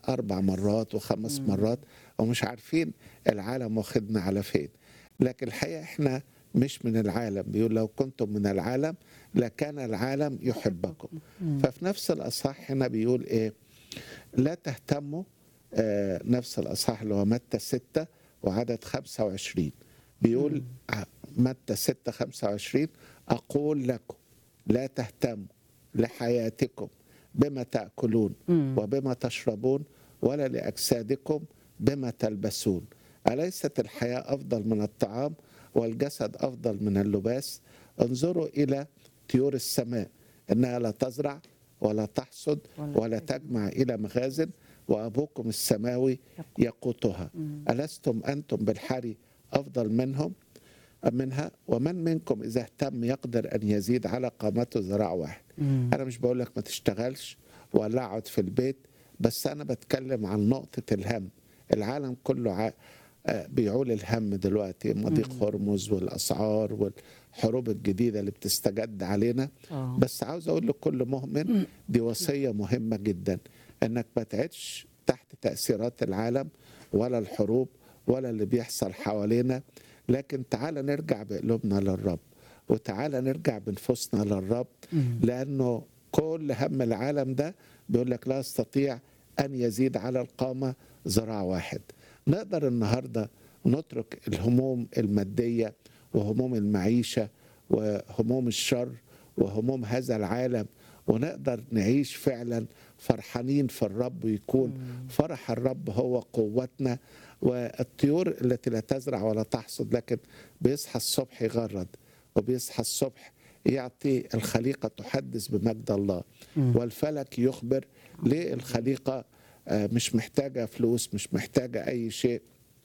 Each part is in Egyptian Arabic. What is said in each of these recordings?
أربع مرات وخمس مرات ومش عارفين العالم واخدنا على فين لكن الحقيقة إحنا مش من العالم بيقول لو كنتم من العالم لكان العالم يحبكم ففي نفس الأصحاح هنا بيقول إيه لا تهتموا آه، نفس الأصحاح اللي هو متى 6 وعدد 25 بيقول ع- متى 6 25 أقول لكم لا تهتموا لحياتكم بما تأكلون وبما تشربون ولا لأجسادكم بما تلبسون أليست الحياة أفضل من الطعام والجسد أفضل من اللباس انظروا إلى طيور السماء إنها لا تزرع ولا تحصد ولا ولا تجمع إلى مخازن وأبوكم السماوي يقوتها ألستم أنتم بالحري أفضل منهم منها ومن منكم إذا اهتم يقدر أن يزيد على قامته ذراع واحد أنا مش بقول لك ما تشتغلش ولا اقعد في البيت بس أنا بتكلم عن نقطة الهم العالم كله ع... آه، بيعول الهم دلوقتي مضيق هرمز والأسعار والحروب الجديدة اللي بتستجد علينا آه. بس عاوز أقول لكل مؤمن دي وصية مهمة جدا إنك ما تعيش تحت تأثيرات العالم ولا الحروب ولا اللي بيحصل حوالينا لكن تعال نرجع بقلوبنا للرب وتعال نرجع بنفوسنا للرب لأنه كل هم العالم ده بيقول لك لا يستطيع أن يزيد على القامة ذراع واحد نقدر النهاردة نترك الهموم المادية وهموم المعيشة وهموم الشر وهموم هذا العالم ونقدر نعيش فعلا فرحانين في الرب ويكون فرح الرب هو قوتنا والطيور التي لا تزرع ولا تحصد لكن بيصحى الصبح يغرد وبيصحى الصبح يعطي الخليقة تحدث بمجد الله والفلك يخبر ليه الخليقة آه، مش محتاجة فلوس مش محتاجة أي شيء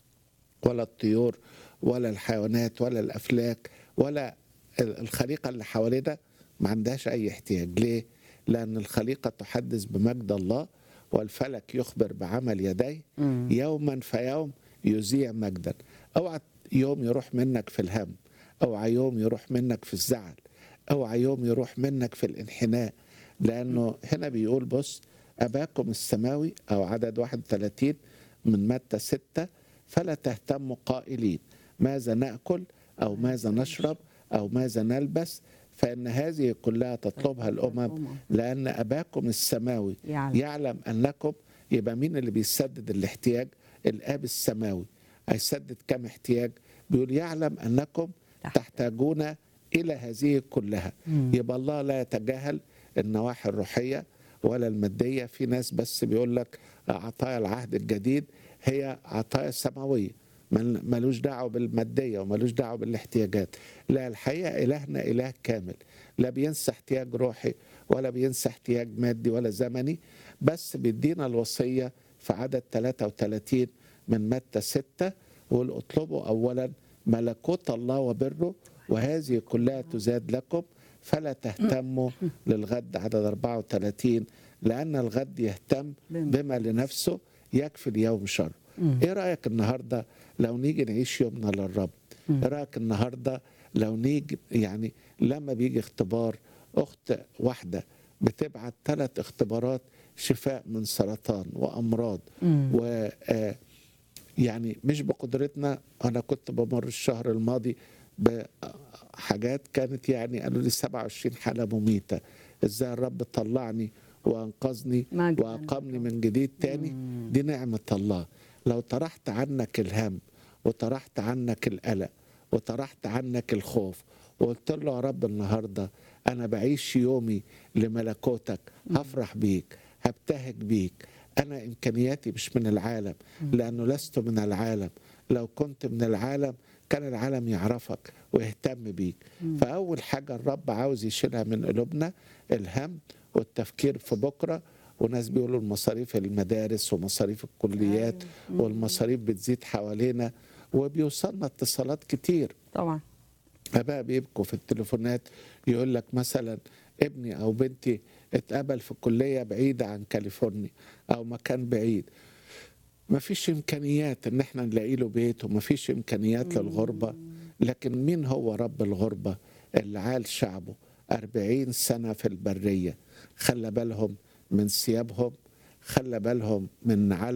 ولا الطيور ولا الحيوانات ولا الافلاك ولا ال- الخليقه اللي حوالينا ما عندهاش اي احتياج ليه لان الخليقه تحدث بمجد الله والفلك يخبر بعمل يديه يوما فيوم يذيع مجدا اوعى يوم يروح منك في الهم اوعى يوم يروح منك في الزعل اوعى يوم يروح منك في الانحناء لانه هنا بيقول بص اباكم السماوي او عدد 31 من متى 6 فلا تهتموا قائلين ماذا ناكل او ماذا نشرب او ماذا نلبس فان هذه كلها تطلبها الامم لان اباكم السماوي يعلم. يعلم انكم يبقى مين اللي بيسدد الاحتياج الاب السماوي هيسدد كم احتياج بيقول يعلم انكم تحت. تحتاجون الى هذه كلها يبقى الله لا يتجاهل النواحي الروحيه ولا الماديه في ناس بس بيقول لك عطايا العهد الجديد هي عطايا سماويه مل- ملوش دعوه بالماديه وملوش دعوه بالاحتياجات لا الحقيقه الهنا اله كامل لا بينسى احتياج روحي ولا بينسى احتياج مادي ولا زمني بس بيدينا الوصيه في عدد 33 من متى 6 ويقول اطلبوا اولا ملكوت الله وبره وهذه كلها تزاد لكم فلا تهتموا للغد عدد 34 لأن الغد يهتم بما لنفسه يكفي اليوم شر ايه رأيك النهاردة لو نيجي نعيش يومنا للرب ايه رأيك النهاردة لو نيجي يعني لما بيجي اختبار أخت واحدة بتبعت ثلاث اختبارات شفاء من سرطان وأمراض و آه، يعني مش بقدرتنا انا كنت بمر الشهر الماضي بحاجات كانت يعني قالوا لي 27 حاله مميته ازاي الرب طلعني وانقذني مجداً واقامني من جديد تاني دي نعمه الله لو طرحت عنك الهم وطرحت عنك القلق وطرحت عنك الخوف وقلت له يا رب النهارده انا بعيش يومي لملكوتك هفرح بيك هبتهج بيك انا امكانياتي مش من العالم لانه لست من العالم لو كنت من العالم كان العالم يعرفك ويهتم بيك فاول حاجه الرب عاوز يشيلها من قلوبنا الهم والتفكير في بكره وناس بيقولوا المصاريف المدارس ومصاريف الكليات والمصاريف بتزيد حوالينا وبيوصلنا اتصالات كتير طبعا اباء بيبكوا في التليفونات يقول لك مثلا ابني او بنتي اتقبل في كليه بعيده عن كاليفورنيا او مكان بعيد ما فيش امكانيات ان احنا نلاقي له بيت وما فيش امكانيات للغربه لكن مين هو رب الغربه اللي عال شعبه أربعين سنه في البريه خلى بالهم من ثيابهم خلى بالهم من